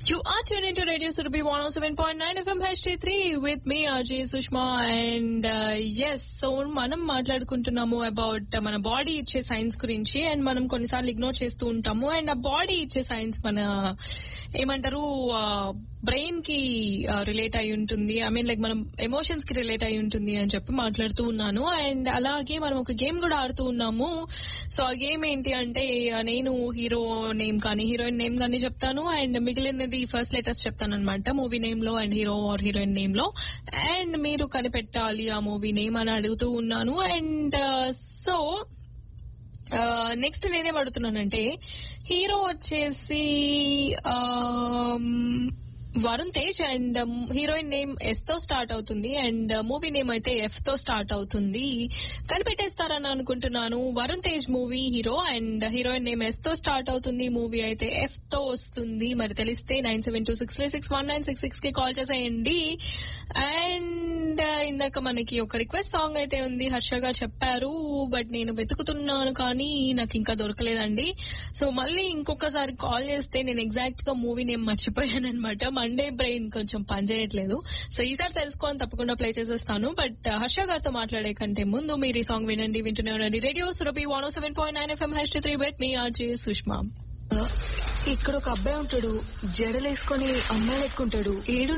You are tuned into Radio Surabhi 107.9 FM HD3 with me, RJ Sushma. And uh, yes, so మనం మాట్లాడుకుంటున్నాము about మన body ఇచ్చే signs గురించి and మనం కొన్నిసార్లు ఇగ్నోర్ చేస్తూ ఉంటాము అండ్ ఆ బాడీ ఇచ్చే సైన్స్ మన ఏమంటారు బ్రెయిన్ కి రిలేట్ అయి ఉంటుంది ఐ మీన్ లైక్ మనం ఎమోషన్స్ కి రిలేట్ అయి ఉంటుంది అని చెప్పి మాట్లాడుతూ ఉన్నాను అండ్ అలాగే మనం ఒక గేమ్ కూడా ఆడుతూ ఉన్నాము సో ఆ గేమ్ ఏంటి అంటే ఆ, నేను హీరో నేమ్ కానీ హీరోయిన్ నేమ్ కానీ చెప్తాను అండ్ మిగిలినది ఫస్ట్ లెటర్స్ చెప్తాను అనమాట మూవీ నేమ్ లో and hero or heroine name లో అండ్ మీరు కనిపెట్టాలి ఆ మూవీ నేమ్ అని అడుగుతూ ఉన్నాను అండ్ సో నెక్స్ట్ నేనేం అడుగుతున్నానంటే హీరో వచ్చేసి um, Varun Tej and heroine name S తో స్టార్ట్ అవుతుంది అండ్ మూవీ నేమ్ అయితే ఎఫ్ తో స్టార్ట్ అవుతుంది కనిపెట్టేస్తారని అనుకుంటున్నాను Varun Tej movie hero and heroine name S తో స్టార్ట్ అవుతుంది మూవీ అయితే ఎఫ్ తో వస్తుంది మరి తెలిస్తే nine seven two six three six one nine six six కి కాల్ చేసేయండి అండ్ ఇందాక మనకి ఒక రిక్వెస్ట్ సాంగ్ అయితే ఉంది హర్ష గారు చెప్పారు బట్ నేను వెతుకుతున్నాను కానీ నాకు ఇంకా దొరకలేదండి సో మళ్ళీ ఇంకొకసారి కాల్ చేస్తే నేను ఎగ్జాక్ట్ గా మూవీ నేమ్ మర్చిపోయాను అనమాట మండే బ్రెయిన్ కొంచెం పనిచేయట్లేదు సో ఈసారి తెలుసుకొని తప్పకుండా ప్లే చేసేస్తాను బట్ హర్ష గారితో మాట్లాడే కంటే ముందు మీరు ఈ సాంగ్ వినండి వింటూనే ఉండండి radio Surabhi one seven point nine F M హెచ్ త్రీ బెట్ మీ ఆర్జే సుష్మా ఇక్కడ ఒక అబ్బాయి ఉంటాడు జడలేసుకొని అమ్మాయి లెక్కుంటాడు ఏడు